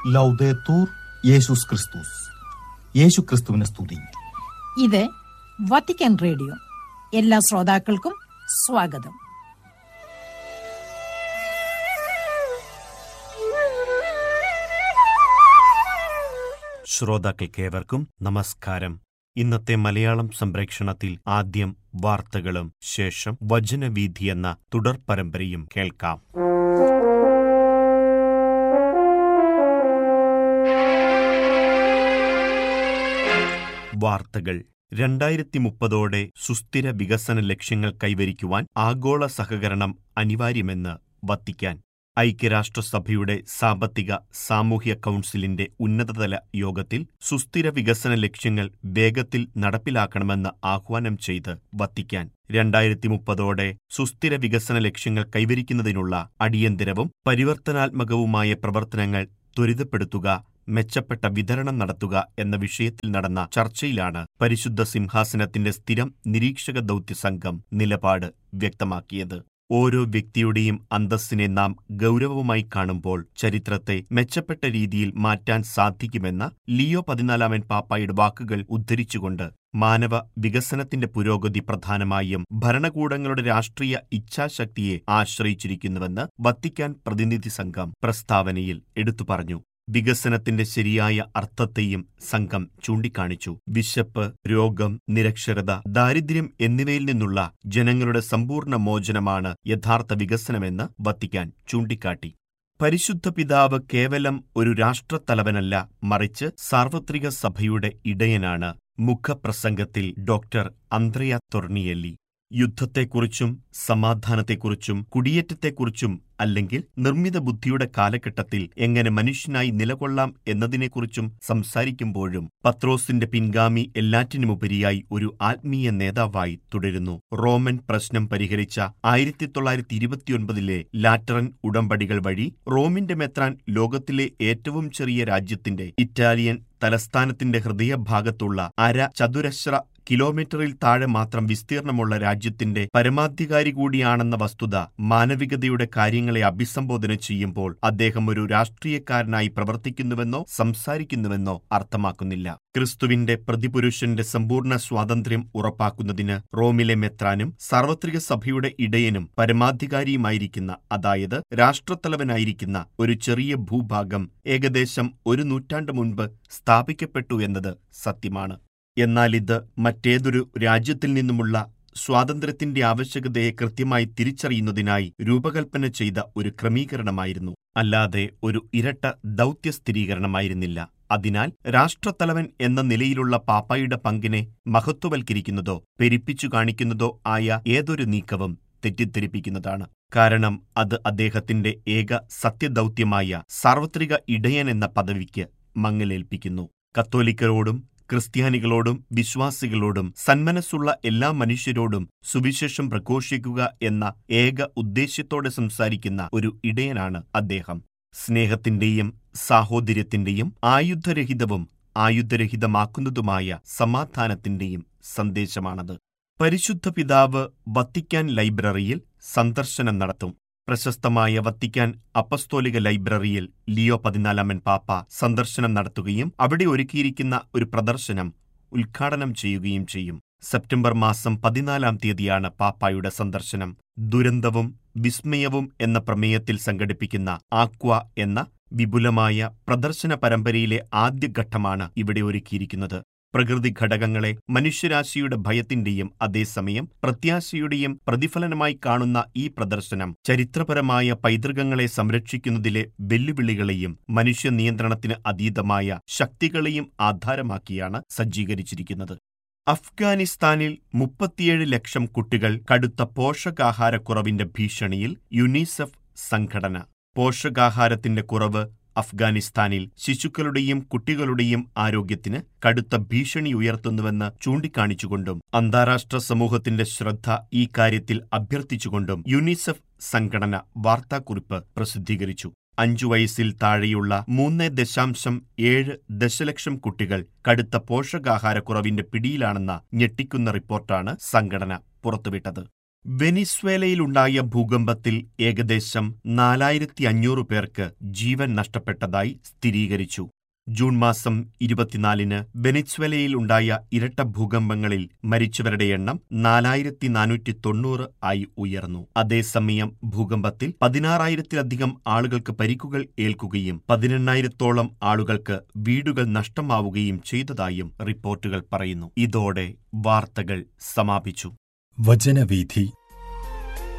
ലൗദേത്തൂർ യേശുസ് ക്രിസ്തുസ് യേശു ക്രിസ്തുവിനെ സ്തുതി ഇത് വത്തിക്കാൻ റേഡിയോ എല്ലാ ശ്രോതാക്കൾക്കും സ്വാഗതം ശ്രോതാക്കൾക്കേവർക്കും നമസ്കാരം ഇന്നത്തെ മലയാളം സംപ്രേക്ഷണത്തിൽ ആദ്യം വാർത്തകളും ശേഷം വചനവീഥി എന്ന തുടർ പരമ്പരയും കേൾക്കാം വാർത്തകൾ രണ്ടായിരത്തി മുപ്പതോടെ സുസ്ഥിര വികസന ലക്ഷ്യങ്ങൾ കൈവരിക്കുവാൻ ആഗോള സഹകരണം അനിവാര്യമെന്ന് വത്തിക്കാൻ ഐക്യരാഷ്ട്രസഭയുടെ സാമ്പത്തിക സാമൂഹ്യ കൗൺസിലിന്റെ ഉന്നതതല യോഗത്തിൽ സുസ്ഥിര വികസന ലക്ഷ്യങ്ങൾ വേഗത്തിൽ നടപ്പിലാക്കണമെന്ന് ആഹ്വാനം ചെയ്ത് വത്തിക്കാൻ രണ്ടായിരത്തി മുപ്പതോടെ സുസ്ഥിര വികസന ലക്ഷ്യങ്ങൾ കൈവരിക്കുന്നതിനുള്ള അടിയന്തരവും പരിവർത്തനാത്മകവുമായ പ്രവർത്തനങ്ങൾ ത്വരിതപ്പെടുത്തുക മെച്ചപ്പെട്ട വിതരണം നടത്തുക എന്ന വിഷയത്തിൽ നടന്ന ചർച്ചയിലാണ് പരിശുദ്ധ സിംഹാസനത്തിന്റെ സ്ഥിരം നിരീക്ഷക ദൗത്യ സംഘം നിലപാട് വ്യക്തമാക്കിയത് ഓരോ വ്യക്തിയുടെയും അന്തസ്സിനെ നാം ഗൗരവമായി കാണുമ്പോൾ ചരിത്രത്തെ മെച്ചപ്പെട്ട രീതിയിൽ മാറ്റാൻ സാധിക്കുമെന്ന ലിയോ പതിനാലാമൻ പാപ്പായുടെ വാക്കുകൾ ഉദ്ധരിച്ചുകൊണ്ട് മാനവ വികസനത്തിന്റെ പുരോഗതി പ്രധാനമായും ഭരണകൂടങ്ങളുടെ രാഷ്ട്രീയ ഇച്ഛാശക്തിയെ ആശ്രയിച്ചിരിക്കുന്നുവെന്ന് വത്തിക്കാൻ പ്രതിനിധി സംഘം പ്രസ്താവനയിൽ എടുത്തു പറഞ്ഞു വികസനത്തിന്റെ ശരിയായ അർത്ഥത്തെയും സംഘം ചൂണ്ടിക്കാണിച്ചു വിശപ്പ് രോഗം നിരക്ഷരത ദാരിദ്ര്യം എന്നിവയിൽ നിന്നുള്ള ജനങ്ങളുടെ സമ്പൂർണ്ണ മോചനമാണ് യഥാർത്ഥ വികസനമെന്ന് വത്തിക്കാൻ ചൂണ്ടിക്കാട്ടി പരിശുദ്ധ പിതാവ് കേവലം ഒരു രാഷ്ട്രത്തലവനല്ല മറിച്ച് സാർവത്രിക സഭയുടെ ഇടയനാണ് മുഖപ്രസംഗത്തിൽ ഡോക്ടർ അന്ത്രയ തൊർണിയല്ലി യുദ്ധത്തെക്കുറിച്ചും സമാധാനത്തെക്കുറിച്ചും കുടിയേറ്റത്തെക്കുറിച്ചും അല്ലെങ്കിൽ നിർമ്മിത ബുദ്ധിയുടെ കാലഘട്ടത്തിൽ എങ്ങനെ മനുഷ്യനായി നിലകൊള്ളാം എന്നതിനെക്കുറിച്ചും സംസാരിക്കുമ്പോഴും പത്രോസിന്റെ പിൻഗാമി എല്ലാറ്റിനുമുപരിയായി ഒരു ആത്മീയ നേതാവായി തുടരുന്നു റോമൻ പ്രശ്നം പരിഹരിച്ച ആയിരത്തി തൊള്ളായിരത്തി ഇരുപത്തിയൊൻപതിലെ ലാറ്ററൻ ഉടമ്പടികൾ വഴി റോമിന്റെ മെത്രാൻ ലോകത്തിലെ ഏറ്റവും ചെറിയ രാജ്യത്തിന്റെ ഇറ്റാലിയൻ തലസ്ഥാനത്തിന്റെ ഹൃദയഭാഗത്തുള്ള അര ചതുരശ്ര കിലോമീറ്ററിൽ താഴെ മാത്രം വിസ്തീർണമുള്ള രാജ്യത്തിന്റെ പരമാധികാരി കൂടിയാണെന്ന വസ്തുത മാനവികതയുടെ കാര്യങ്ങളെ അഭിസംബോധന ചെയ്യുമ്പോൾ അദ്ദേഹം ഒരു രാഷ്ട്രീയക്കാരനായി പ്രവർത്തിക്കുന്നുവെന്നോ സംസാരിക്കുന്നുവെന്നോ അർത്ഥമാക്കുന്നില്ല ക്രിസ്തുവിന്റെ പ്രതിപുരുഷന്റെ സമ്പൂർണ്ണ സ്വാതന്ത്ര്യം ഉറപ്പാക്കുന്നതിന് റോമിലെ മെത്രാനും സാർവത്രിക സഭയുടെ ഇടയനും പരമാധികാരിയുമായിരിക്കുന്ന അതായത് രാഷ്ട്രത്തലവനായിരിക്കുന്ന ഒരു ചെറിയ ഭൂഭാഗം ഏകദേശം ഒരു നൂറ്റാണ്ട് മുൻപ് സ്ഥാപിക്കപ്പെട്ടു എന്നത് സത്യമാണ് എന്നാൽ ഇത് മറ്റേതൊരു രാജ്യത്തിൽ നിന്നുമുള്ള സ്വാതന്ത്ര്യത്തിന്റെ ആവശ്യകതയെ കൃത്യമായി തിരിച്ചറിയുന്നതിനായി രൂപകൽപ്പന ചെയ്ത ഒരു ക്രമീകരണമായിരുന്നു അല്ലാതെ ഒരു ഇരട്ട ദൗത്യ സ്ഥിരീകരണമായിരുന്നില്ല അതിനാൽ രാഷ്ട്രത്തലവൻ എന്ന നിലയിലുള്ള പാപ്പായുടെ പങ്കിനെ മഹത്വവൽക്കരിക്കുന്നതോ പെരിപ്പിച്ചു കാണിക്കുന്നതോ ആയ ഏതൊരു നീക്കവും തെറ്റിദ്ധരിപ്പിക്കുന്നതാണ് കാരണം അത് അദ്ദേഹത്തിന്റെ ഏക സത്യദൗത്യമായ സാർവത്രിക ഇടയൻ എന്ന പദവിക്ക് മങ്ങലേൽപ്പിക്കുന്നു കത്തോലിക്കരോടും ക്രിസ്ത്യാനികളോടും വിശ്വാസികളോടും സന്മനസ്സുള്ള എല്ലാ മനുഷ്യരോടും സുവിശേഷം പ്രഘോഷിക്കുക എന്ന ഏക ഉദ്ദേശ്യത്തോടെ സംസാരിക്കുന്ന ഒരു ഇടയനാണ് അദ്ദേഹം സ്നേഹത്തിന്റെയും സാഹോദര്യത്തിന്റെയും ആയുധരഹിതവും ആയുധരഹിതമാക്കുന്നതുമായ സമാധാനത്തിന്റെയും സന്ദേശമാണത് പരിശുദ്ധ പിതാവ് വത്തിക്കാൻ ലൈബ്രറിയിൽ സന്ദർശനം നടത്തും പ്രശസ്തമായ വത്തിക്കാൻ അപ്പസ്തോലിക ലൈബ്രറിയിൽ ലിയോ പതിനാലാമൻ പാപ്പ സന്ദർശനം നടത്തുകയും അവിടെ ഒരുക്കിയിരിക്കുന്ന ഒരു പ്രദർശനം ഉദ്ഘാടനം ചെയ്യുകയും ചെയ്യും സെപ്റ്റംബർ മാസം പതിനാലാം തീയതിയാണ് പാപ്പായുടെ സന്ദർശനം ദുരന്തവും വിസ്മയവും എന്ന പ്രമേയത്തിൽ സംഘടിപ്പിക്കുന്ന ആക്വ എന്ന വിപുലമായ പ്രദർശന പരമ്പരയിലെ ആദ്യഘട്ടമാണ് ഇവിടെ ഒരുക്കിയിരിക്കുന്നത് പ്രകൃതി ഘടകങ്ങളെ മനുഷ്യരാശിയുടെ ഭയത്തിന്റെയും അതേസമയം പ്രത്യാശയുടെയും പ്രതിഫലനമായി കാണുന്ന ഈ പ്രദർശനം ചരിത്രപരമായ പൈതൃകങ്ങളെ സംരക്ഷിക്കുന്നതിലെ വെല്ലുവിളികളെയും മനുഷ്യ നിയന്ത്രണത്തിന് അതീതമായ ശക്തികളെയും ആധാരമാക്കിയാണ് സജ്ജീകരിച്ചിരിക്കുന്നത് അഫ്ഗാനിസ്ഥാനിൽ മുപ്പത്തിയേഴ് ലക്ഷം കുട്ടികൾ കടുത്ത പോഷകാഹാരക്കുറവിന്റെ ഭീഷണിയിൽ യുനിസെഫ് സംഘടന പോഷകാഹാരത്തിന്റെ കുറവ് അഫ്ഗാനിസ്ഥാനിൽ ശിശുക്കളുടെയും കുട്ടികളുടെയും ആരോഗ്യത്തിന് കടുത്ത ഭീഷണി ഉയർത്തുന്നുവെന്ന് ചൂണ്ടിക്കാണിച്ചുകൊണ്ടും അന്താരാഷ്ട്ര സമൂഹത്തിന്റെ ശ്രദ്ധ ഈ കാര്യത്തിൽ അഭ്യർത്ഥിച്ചുകൊണ്ടും യുനിസെഫ് സംഘടന വാർത്താക്കുറിപ്പ് പ്രസിദ്ധീകരിച്ചു അഞ്ചു വയസ്സിൽ താഴെയുള്ള മൂന്ന് ദശാംശം ഏഴ് ദശലക്ഷം കുട്ടികൾ കടുത്ത പോഷകാഹാരക്കുറവിന്റെ പിടിയിലാണെന്ന ഞെട്ടിക്കുന്ന റിപ്പോർട്ടാണ് സംഘടന പുറത്തുവിട്ടത് വെനിസ്വേലയിലുണ്ടായ ഭൂകമ്പത്തിൽ ഏകദേശം നാലായിരത്തി അഞ്ഞൂറ് പേർക്ക് ജീവൻ നഷ്ടപ്പെട്ടതായി സ്ഥിരീകരിച്ചു ജൂൺ മാസം ഇരുപത്തിനാലിന് വെനിസ്വേലയിൽ ഉണ്ടായ ഇരട്ട ഭൂകമ്പങ്ങളിൽ മരിച്ചവരുടെ എണ്ണം നാലായിരത്തി നാനൂറ്റി തൊണ്ണൂറ് ആയി ഉയർന്നു അതേസമയം ഭൂകമ്പത്തിൽ പതിനാറായിരത്തിലധികം ആളുകൾക്ക് പരിക്കുകൾ ഏൽക്കുകയും പതിനെണ്ണായിരത്തോളം ആളുകൾക്ക് വീടുകൾ നഷ്ടമാവുകയും ചെയ്തതായും റിപ്പോർട്ടുകൾ പറയുന്നു ഇതോടെ വാർത്തകൾ സമാപിച്ചു വചനവീഥി